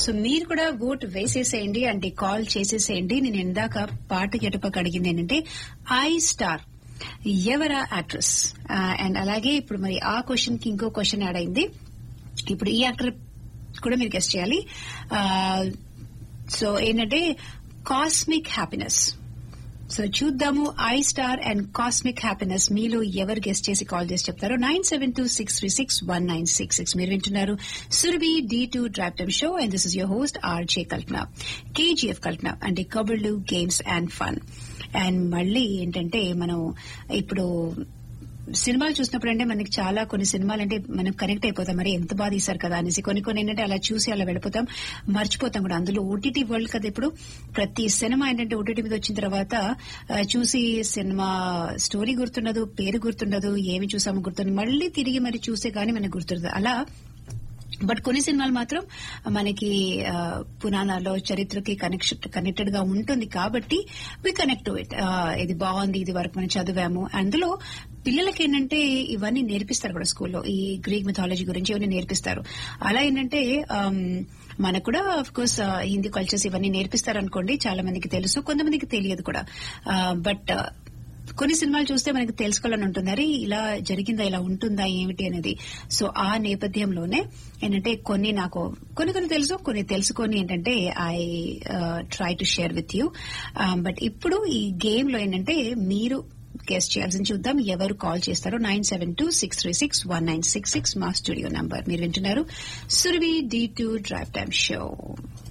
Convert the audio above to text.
so మీరు కూడా vote వేసేసేయండి అంటే కాల్ చేసేసేయండి నేను ఇందాక పాట చెటపక్క అడిగింది ఏంటంటే ఐ స్టార్ ఎవరా యాక్ట్రెస్ అండ్ అలాగే ఇప్పుడు మరి ఆ క్వశ్చన్ కి ఇంకో క్వశ్చన్ యాడ్ అయింది ఇప్పుడు ఈ యాక్టర్ కూడా మీరు గెస్ట్ చేయాలి సో ఏంటంటే కాస్మిక్ హ్యాపీనెస్ సో చూద్దాము I star and cosmic happiness మీలో ఎవరు గెస్ట్ చేసి కాల్ చేసి చెప్తారో nine seven two six three six one nine six six మీరు వింటున్నారు Surabhi D two drive time show and this is your host RJ Kalpana KGF Kalpana అంటే కబుర్లు గేమ్స్ అండ్ ఫన్ అండ్ మళ్ళీ ఏంటంటే మనం ఇప్పుడు సినిమాలు చూసినప్పుడు అంటే మనకి చాలా కొన్ని సినిమాలు అంటే మనం కనెక్ట్ అయిపోతాం మరి ఎంత బాగా తీశారు కదా అనేసి కొన్ని కొన్ని ఏంటంటే అలా చూసి అలా వెళ్ళిపోతాం మర్చిపోతాం కూడా అందులో ఓటీటీ వరల్డ్ కదా ఇప్పుడు ప్రతి సినిమా ఏంటంటే ఓటీటీ మీద వచ్చిన తర్వాత ఆ, చూసి సినిమా స్టోరీ గుర్తుండదు పేరు గుర్తుండదు ఏమి చూసామో గుర్తుండదు మళ్ళీ తిరిగి మరి చూసే గానీ మనకు గుర్తుండదు అలా బట్ కొన్ని సినిమాలు మాత్రం మనకి ఆ, పురాణాల్లో చరిత్రకి కనెక్షన్ కనెక్టెడ్ గా ఉంటుంది కాబట్టి వి కనెక్ట్ టు ఇట్ ఇది బాగుంది ఇది వరకు మనం చదివాము అందులో పిల్లలకి ఏంటంటే ఇవన్నీ నేర్పిస్తారు కూడా స్కూల్లో ఈ గ్రీక్ మిథాలజీ గురించి ఇవన్నీ నేర్పిస్తారు అలా ఏంటంటే ఆమ్, మనకు కూడా అఫ్ కోర్స్ హిందీ కల్చర్స్ ఇవన్నీ నేర్పిస్తారు అనుకోండి చాలా మందికి తెలుసు కొంతమందికి తెలియదు కూడా బట్ కొన్ని సినిమాలు చూస్తే మనకి తెలుసుకోవాలని ఉంటుంది అరే ఇలా జరిగిందా ఇలా ఉంటుందా ఏమిటి అనేది సో ఆ నేపథ్యంలోనే ఏంటంటే కొన్ని నాకు కొన్ని కొన్ని తెలుసు కొన్ని తెలుసుకొని ఏంటంటే I try to share with you but ఇప్పుడు ఈ గేమ్ లో ఏంటంటే మీరు గెస్ట్ చేయాల్సింది చూద్దాం ఎవరు కాల్ చేస్తారో nine seven two six three six one nine six six మా స్టూడియో నంబర్ మీరు వింటున్నారు Surabhi D two drive time show